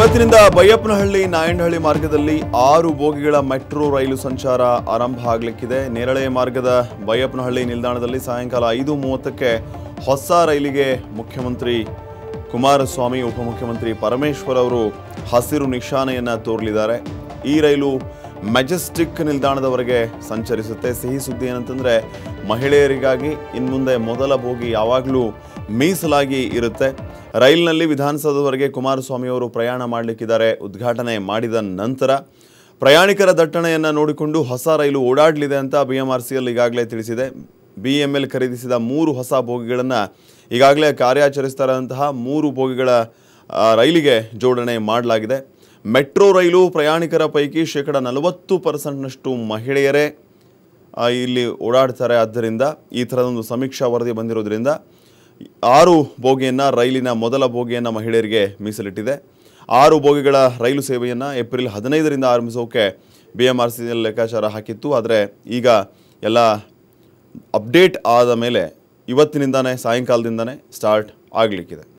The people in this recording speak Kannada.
ಇವತ್ತಿನಿಂದ ಬೈಯಪ್ಪನಹಳ್ಳಿ ನಾಯಂಡಹಳ್ಳಿ ಮಾರ್ಗದಲ್ಲಿ ಆರು ಬೋಗಿಗಳ ಮೆಟ್ರೋ ರೈಲು ಸಂಚಾರ ಆರಂಭ ಆಗಲಿಕ್ಕಿದೆ ನೇರಳೆ ಮಾರ್ಗದ ಬೈಯಪ್ಪನಹಳ್ಳಿ ನಿಲ್ದಾಣದಲ್ಲಿ ಸಾಯಂಕಾಲ ಐದು ಮೂವತ್ತಕ್ಕೆ ಹೊಸ ರೈಲಿಗೆ ಮುಖ್ಯಮಂತ್ರಿ ಕುಮಾರಸ್ವಾಮಿ ಉಪಮುಖ್ಯಮಂತ್ರಿ ಪರಮೇಶ್ವರ್ ಅವರು ಹಸಿರು ನಿಶಾನೆಯನ್ನ ತೋರಲಿದ್ದಾರೆ ಈ ರೈಲು ಮೆಜೆಸ್ಟಿಕ್ ನಿಲ್ದಾಣದವರೆಗೆ ಸಂಚರಿಸುತ್ತೆ ಸಿಹಿ ಸುದ್ದಿ ಏನಂತಂದ್ರೆ ಮಹಿಳೆಯರಿಗಾಗಿ ಇನ್ಮುಂದೆ ಮೊದಲ ಬೋಗಿ ಯಾವಾಗಲೂ ಮೀಸಲಾಗಿ ಇರುತ್ತೆ ರೈಲಿನಲ್ಲಿ ವಿಧಾನಸೌಧದವರೆಗೆ ಕುಮಾರಸ್ವಾಮಿ ಅವರು ಪ್ರಯಾಣ ಮಾಡಲಿಕ್ಕಿದ್ದಾರೆ ಉದ್ಘಾಟನೆ ಮಾಡಿದ ನಂತರ ಪ್ರಯಾಣಿಕರ ದಟ್ಟಣೆಯನ್ನು ನೋಡಿಕೊಂಡು ಹೊಸ ರೈಲು ಓಡಾಡಲಿದೆ ಅಂತ B M R C L ಈಗಾಗಲೇ ತಿಳಿಸಿದೆ ಬಿ ಎಂ ಎಲ್ ಖರೀದಿಸಿದ ಮೂರು ಹೊಸ ಬೋಗಿಗಳನ್ನು ಈಗಾಗಲೇ ಕಾರ್ಯಾಚರಿಸ್ತಾರಂತಹ ಮೂರು ಬೋಗಿಗಳ ಆ, ರೈಲಿಗೆ ಜೋಡಣೆ ಮಾಡಲಾಗಿದೆ ಮೆಟ್ರೋ ರೈಲು ಪ್ರಯಾಣಿಕರ ಪೈಕಿ ಶೇಕಡ ನಲವತ್ತು ಪರ್ಸೆಂಟ್ನಷ್ಟು ಮಹಿಳೆಯರೇ ಆ, ಇಲ್ಲಿ ಓಡಾಡ್ತಾರೆ ಆದ್ದರಿಂದ ಈ ಥರದೊಂದು ಸಮೀಕ್ಷಾ ವರದಿ ಬಂದಿರೋದ್ರಿಂದ ಆರು ಬೋಗಿಯನ್ನು ರೈಲಿನ ಮೊದಲ ಬೋಗಿಯನ್ನು ಮಹಿಳೆಯರಿಗೆ ಮೀಸಲಿಟ್ಟಿದೆ ಆರು ಬೋಗಿಗಳ ರೈಲು ಸೇವೆಯನ್ನು ಏಪ್ರಿಲ್ ಹದಿನೈದರಿಂದ ಆರಂಭಿಸೋಕೆ B M R C L ಲೆಕ್ಕಾಚಾರ ಹಾಕಿತ್ತು ಆದರೆ ಈಗ ಎಲ್ಲ ಅಪ್ಡೇಟ್ ಆದ ಮೇಲೆ ಇವತ್ತಿನಿಂದಾನೇ ಸಾಯಂಕಾಲದಿಂದನೇ ಸ್ಟಾರ್ಟ್ ಆಗಲಿಕ್ಕಿದೆ